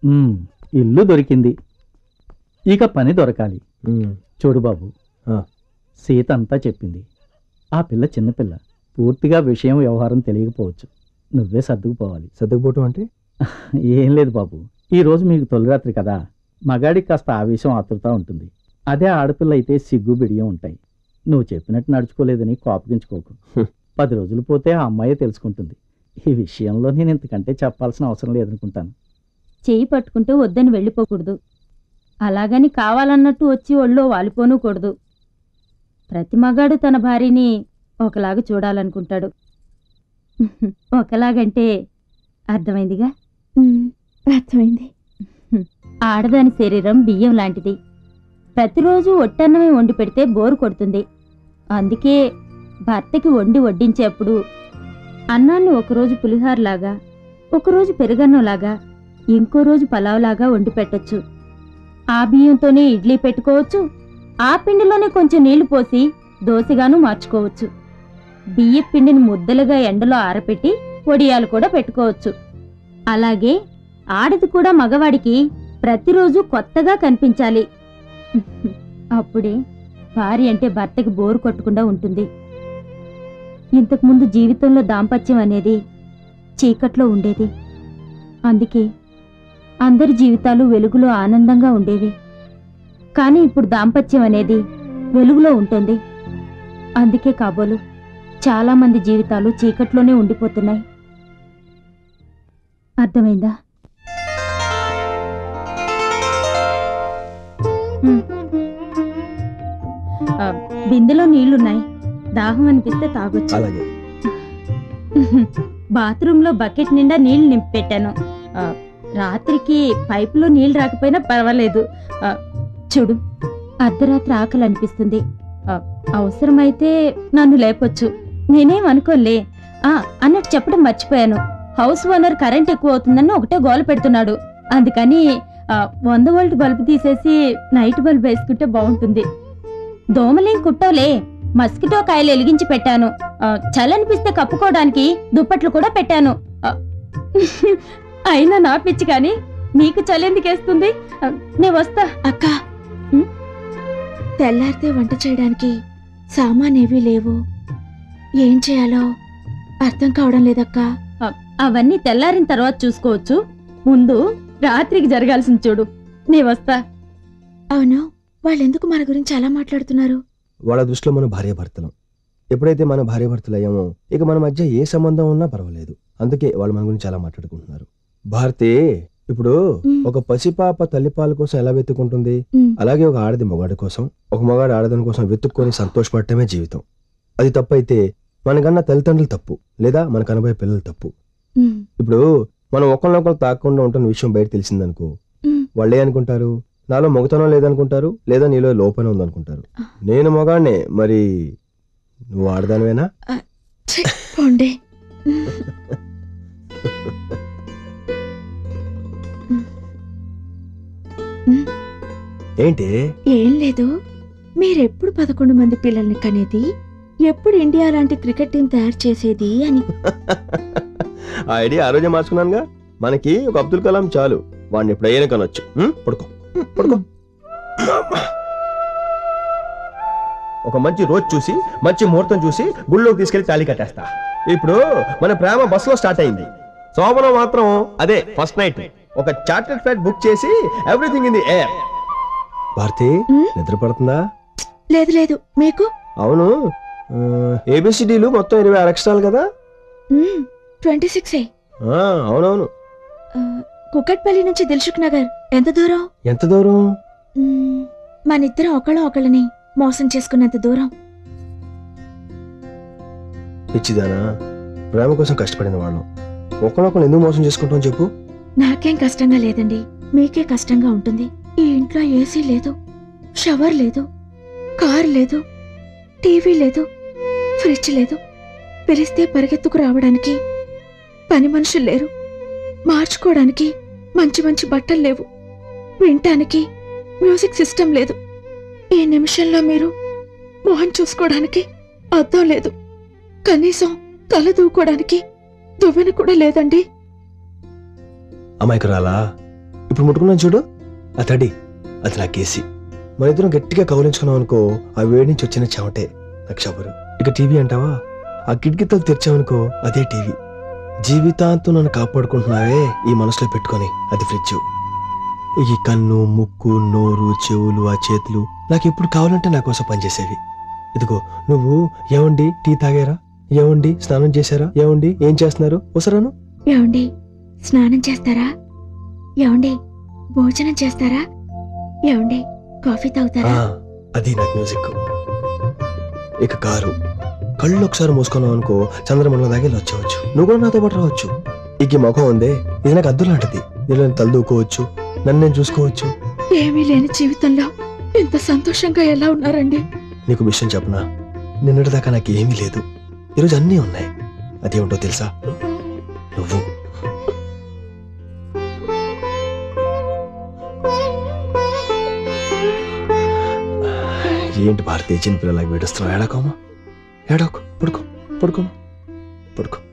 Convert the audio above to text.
ఉమ్, ఇల్లు దొరికింది ఇక పని దొరకాలి చూడు బాబు ఆ. సీత అంతా చెప్పింది ఆ పిల్ల చిన్నపిల్ల పూర్తిగా విషయం వ్యవహారం తెలియకపోవచ్చు నువ్వే సర్దుకుపోవాలి సర్దుకుపోవటం అంటే ఏం లేదు బాబు ఈ రోజు మీకు తొలిరాత్రి కదా మగాడికి కాస్త ఆవేశం ఆతృత ఉంటుంది అదే ఆడపిల్ల అయితే సిగ్గు బిడియం ఉంటాయి నువ్వు చెప్పినట్టు నడుచుకోలేదని కోపగించుకోకు హ్మ్. పది రోజులు పోతే ఆ అమ్మాయే తెలుసుకుంటుంది ఈ విషయంలో నేను ఇంతకంటే చెప్పాల్సిన అవసరం లేదనుకుంటాను చేయి పట్టుకుంటే వద్దని వెళ్ళిపోకూడదు అలాగని కావాలన్నట్టు వచ్చి ఒళ్ళో వాలిపోనూకూడదు ప్రతి మగాడు తన భార్యని ఒకలాగా చూడాలనుకుంటాడు ఒకలాగంటే అర్థమైందిగా అర్థమైంది ఆడదాని శరీరం బియ్యం లాంటిది ప్రతిరోజు ఒట్టన్నమే వండి పెడితే బోరు కొడుతుంది అందుకే భర్తకి వండి వడ్డించేప్పుడు అన్నాన్ని ఒకరోజు పులిహారలాగా ఒకరోజు పెరుగన్నంలాగా ఇంకో రోజు పలావ్లాగా వండి పెట్టొచ్చు ఆ బియ్యంతోనే ఇడ్లీ పెట్టుకోవచ్చు ఆ పిండిలోనే కొంచెం నీళ్లు పోసి దోశగాను మార్చుకోవచ్చు బియ్య పిండిని ముద్దలుగా ఎండలో ఆరపెట్టి వడియాలు కూడా పెట్టుకోవచ్చు అలాగే ఆడది కూడా మగవాడికి ప్రతిరోజు కొత్తగా కనిపించాలి అప్పుడే భార్య అంటే భర్తకి బోరు కొట్టకుండా ఉంటుంది ఇంతకుముందు జీవితంలో దాంపత్యం అనేది చీకట్లో ఉండేది అందుకే అందరి జీవితాలు వెలుగులో ఆనందంగా ఉండేవి కానీ ఇప్పుడు దాంపత్యం అనేది వెలుగులో ఉంటుంది అందుకే కాబోలు చాలా మంది జీవితాలు చీకట్లోనే ఉండిపోతున్నాయి అర్థమైందా ఉమ్. ఆ, బిందెలో నీళ్లున్నాయి దాహం అనిపిస్తే తాగొచ్చు అలాగే బాత్రూంలో బకెట్ నిండా నీళ్లు నింపి పెట్టాను ఆ, రాత్రికి పైపులో నీళ్లు రాకపోయినా పర్వాలేదు ఆ, చూడు అర్ధరాత్రి ఆకలి అనిపిస్తుంది ఆ, అవసరమైతే నన్ను లేపొచ్చు నేనేం అనుకోలే ఆ అన్నట్టు చెప్పడం మర్చిపోయాను హౌస్ ఓనర్ కరెంట్ ఎక్కువ అవుతుందని ఒకటే గోల పెడుతున్నాడు అందుకని ఆ, వంద వోల్ట్ బల్బు తీసేసి నైట్ బల్బ్ వేసుకుంటే బాగుంటుంది దోమలేం కుట్టోలే మస్కిటో కాయలు వెలిగించి పెట్టాను ఆ, చలనిపిస్తే కప్పుకోవడానికి దుప్పట్లు కూడా పెట్టాను ఆ, అయినా నా పిచ్చి కానీ నీకు చలెందుకేస్తుంది ఆ, నే వస్తా అక్క ఉమ్? తెల్లారితే వంట చేయడానికి సామానేవీ లేవు ఏం చేయాలో అర్థం కావడం లేదక్కా ఆ, అవన్నీ తెల్లారిన తర్వాత చూసుకోవచ్చు ముందు రాత్రికి జరగాల్సింది చూడు నే వస్తా అవును వాళ్ళెందుకు మన గురించి అలా మాట్లాడుతున్నారు వాళ్ళ దృష్టిలో మనం భార్యాభర్తలం ఎప్పుడైతే మన భార్యాభర్తలు అయ్యామో ఇక మన మధ్య ఏ సంబంధం ఉన్నా పర్వాలేదు అందుకే వాళ్ళు మన గురించి చాలా మాట్లాడుకుంటున్నారు భారతి ఇప్పుడు ఉమ్, ఒక పసిపాప తల్లిపాల కోసం ఎలా వెతుక్కుంటుంది ఉమ్, అలాగే ఒక ఆడది మొగాడి కోసం ఒక మొగాడు ఆడదాని కోసం వెతుక్కొని సంతోషపడటమే జీవితం అది తప్పైతే మనకన్నా తల్లిదండ్రులు తప్పు లేదా మన కనబోయే పిల్లలు తప్పు ఉమ్, ఇప్పుడు మనం ఒకరినొకరు తాకుండా ఉంటున్న విషయం బయట తెలిసిందనుకో ఉమ్. వాళ్ళే అనుకుంటారు నాలో మొగతనం లేదనుకుంటారు లేదా నీలో లోపన ఉందనుకుంటారు నేను మొగాడినే మరి నువ్వు ఆడదానివేనా ఛీ, పోండి ఏంటి ఏం లేదు మీరెప్పుడు పదకొండు మంది పిల్లల్ని కనేది ఎప్పుడు ఇండియా లాంటి క్రికెట్ టీం తయారు చేసేది అని ఆ ఐడియా ఆ రోజే మార్చుకున్నానుగా మనకి ఒక అబ్దుల్ కలాం చాలు వాడిని ఎప్పుడైనా కనొచ్చు ఉం? పడుకో పడుకో ఒక మంచి రోజు చూసి మంచి ముహూర్తం చూసి గుళ్ళోకి తీసుకెళ్లి తాళి కట్టేస్తా ఇప్పుడు మన ప్రేమ బస్సులో స్టార్ట్ అయింది శోభనం మాత్రం అదే ఫస్ట్ నైట్ ఒక చార్టెడ్ ఫ్లైట్ బుక్ చేసి everything in the air Bharati um, నిద్ర పడుతుందా లేదు లేదు మీకు అవును ఏబిసిడీలు మొత్తం ఇరవై ఆరు అక్షరాలు కదా ట్వంటీ సిక్స్ ఆ, అవునవును కుకట్పల్లి నుంచి దిల్సుఖ్ నగర్ ఎంత దూరం ఎంత దూరం మ్మ్, మనిద్దరం ఒకళ్ళ ఒకళ్ళని మోసం చేసుకున్నంత దూరం పిచ్చిదానా ప్రేమ కోసం కష్టపడిన వాళ్ళం ఒకరినొకరు ఎందుకు మోసం చేసుకుంటాం చెప్పు నాకేం కష్టంగా లేదండి మీకే కష్టంగా ఉంటుంది ఈ ఇంట్లో ఏసీ లేదు షవర్ లేదు కార్ లేదు టీవీ లేదు ఫ్రిడ్జ్ లేదు పిలిస్తే పరిగెత్తుకు రావడానికి పని మనుషులు లేరు మార్చుకోవడానికి మంచి మంచి బట్టలు లేవు వినటానికి మ్యూజిక్ సిస్టమ్ లేదు ఈ నిమిషంలో మీరు మొహం చూసుకోవడానికి అద్దం లేదు కనీసం తల దూకోవడానికి దువ్వెన కూడా లేదండి అమాయకురాలా ఇప్పుడు ముట్టుకున్నాను చూడు ఆ తడి అది నా కేసి మన ఇద్దరం గట్టిగా కౌలించుకున్నాం అనుకో ఆ వేడి నుంచి వచ్చిన చెమటే నాకు షవరు ఇక టీవీ అంటావా ఆ కిటికీతో తెరిచావనుకో అదే టీవీ జీవితాంతం నన్ను కాపాడుకుంటున్నావే ఈ మనసులో పెట్టుకొని అది ఫ్రిడ్జ్ ఈ కన్ను ముక్కు నోరు చెవులు ఆ చేతులు నాకు ఎప్పుడు కావాలంటే నా కోసం పనిచేసేవి ఇదిగో నువ్వు ఏమండి టీ తాగారా ఏమండి స్నానం చేశారా ఏమండి ఏం చేస్తున్నారు వసరాను ఏమండి స్నానం చేస్తారా ఏమండి భోజనం చేస్తారా ఏమండి కాఫీ తాగుతారా అది నాకు మ్యూజిక్ ఇక కారు కళ్ళు ఒకసారి మూసుకున్నావు అనుకో చంద్రమండలం దాకా వెళ్ళి వచ్చేవచ్చు నువ్వు కూడా నాతో పాటు రావచ్చు ఇక ఈ ముఖం ఉందే ఇది నాకు అద్దు లాంటిది నేను తలదూకోవచ్చు నన్ను నేను చూసుకోవచ్చు ఏమీ లేని జీవితంలో ఇంత సంతోషంగా ఎలా ఉన్నారండి నీకు విషయం చెప్పనా నిన్నటిదాకా నాకు ఏమీ లేదు ఈరోజు అన్నీ ఉన్నాయి అదేమిటో తెలుసా నువ్వు ఏంటి భారతీయ చిన్నపిల్లలాగా వేడుస్తున్నావు ఏడాకోమా ఏడాకు పడుకో పడుకోమా పడుకో